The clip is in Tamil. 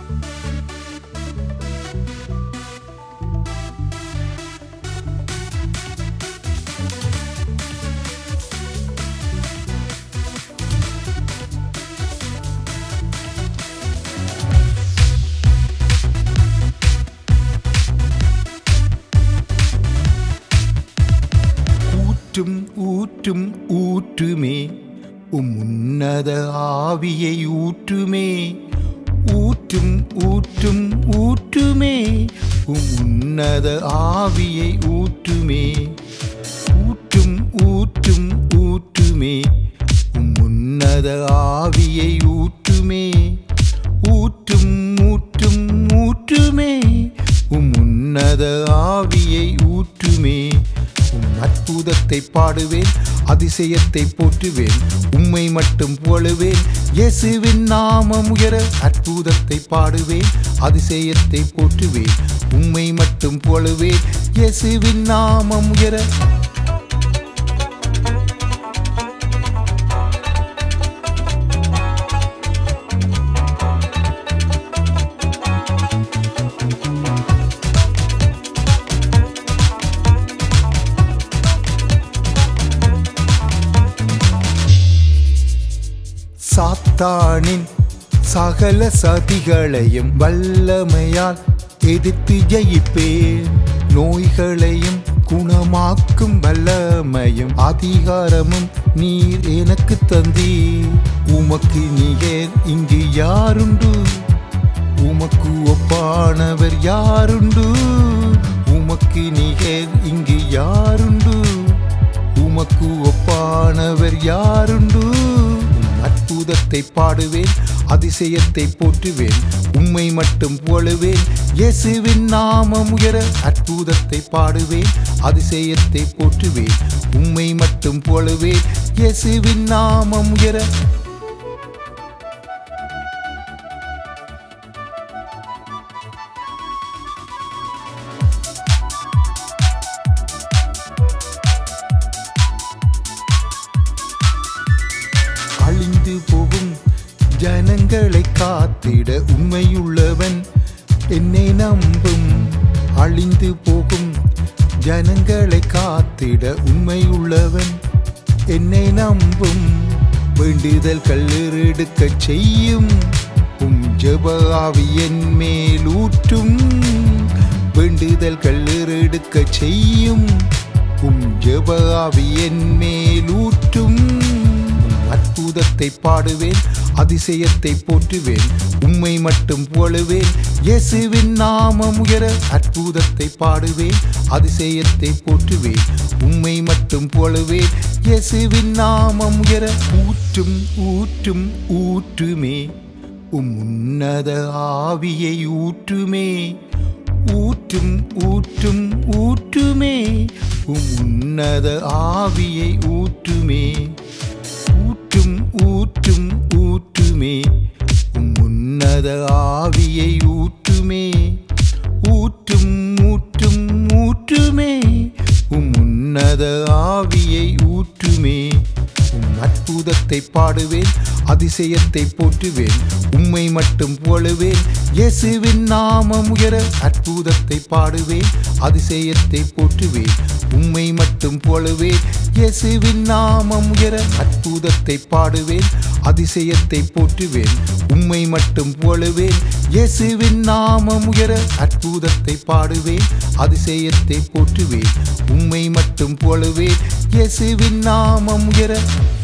ஊற்றும் ஊற்றும் ஊற்றுமே உம் உன்னத ஆவியை ஊற்றுமே ஊற்றும் ஊற்றும் ஊற்றுமே உம் உன்னத ஆவியை ஊற்றுமே ஊற்றும் ஊற்றும் ஊற்றுமே உம் உன்னத ஆவியை ஊற்றுமே ஊற்றும் ஊற்றும் ஊற்றுமே உம் உன்னத ஆவியை ஊற்றுமே உம் அற்புதத்தை பாடுவேன் அதிசயத்தை போற்றுவேன் உம்மை மட்டும் புகழுவேன் இயேசுவின் நாமம் உயர அற்புதத்தை பாடுவேன் அதிசயத்தை போற்றுவேன் உம்மை மட்டும் புகழுவேன் இயேசுவின் நாமம் உயர சாத்தானின் சகல சதிகளையும் வல்லமையால் எதிர்த்து ஜெயிப்பேன் நோய்களையும் குணமாக்கும் வல்லமையும் அதிகாரமும் நீர் எனக்கு தந்தீர் உமக்கு நிகர் இங்கு யாருண்டு உமக்கு ஒப்பானவர் யாருண்டு உமக்கு நிகர் இங்கு யாருண்டு உமக்கு ஒப்பானவர் யாருண்டு உம் அற்புதத்தை பாடுவேன் அதிசயத்தை போற்றுவேன் உம்மை மட்டும் புகழுவேன் இயேசுவின் நாமம் உயர அற்புதத்தை பாடுவேன் அதிசயத்தை போற்றுவேன் உம்மை மட்டும் புகழுவேன் இயேசுவின் நாமம் உயர அழிந்து போகும் ஜனங்களை காத்திட உண்மையுள்ளவன் என்னை நம்பும் அழிந்து போகும் ஜனங்களை காத்திட உண்மையுள்ளவன் என்னை நம்பும் வேண்டுதல் கல்லெடுக்கச் செய்யும் உம் ஜெபாவி என் மேல் ஊற்றும் வேண்டுதல் கல்லெடுக்கச் செய்யும் உம் ஜெபாவி என் மேல் ஊற்றும் உம் அற்புதத்தை பாடுவேன் அதிசயத்தை போற்றுவேன் உம்மை மட்டும் புகழுவேன் இயேசுவின் நாமம் உயர அற்புதத்தை பாடுவேன் அதிசயத்தை போற்றுவேன் உம்மை மட்டும் புகழுவேன் இயேசுவின் நாமம் உயர ஊற்றும் ஊற்றும் ஊற்றுமே உம் உன்னத ஆவியை ஊற்றுமே ஊற்றும் ஊற்றும் ஊற்றுமே உம் உன்னத ஆவியை ஊற்றுமே ஊற்றும் ஊற்றும் ஊற்றுமே உம் உன்னத ஆவியை ஊற்றுமே ஊற்றும் ஊற்றும் ஊற்றுமே உம் உன்னத ஆவியை ஊற்றுமே உம் அற்புதத்தை பாடுவேன் அதிசயத்தை போற்றுவேன் உம்மை மட்டும் புகழுவேன் இயேசுவின் நாமம் உயர அற்புதத்தை பாடுவேன் அதிசயத்தை போற்றுவேன் உம்மை மட்டும் புகழுவேன் இயேசுவின் நாமம் உயர அற்புதத்தை பாடுவேன் அதிசயத்தை போற்றுவேன் உம்மை மட்டும் புகழுவேன் இயேசுவின் நாமம் உயர அற்புதத்தை பாடுவேன் அதிசயத்தை போற்றுவேன் உம்மை மட்டும் புகழுவேன் இயேசுவின் நாமம் உயர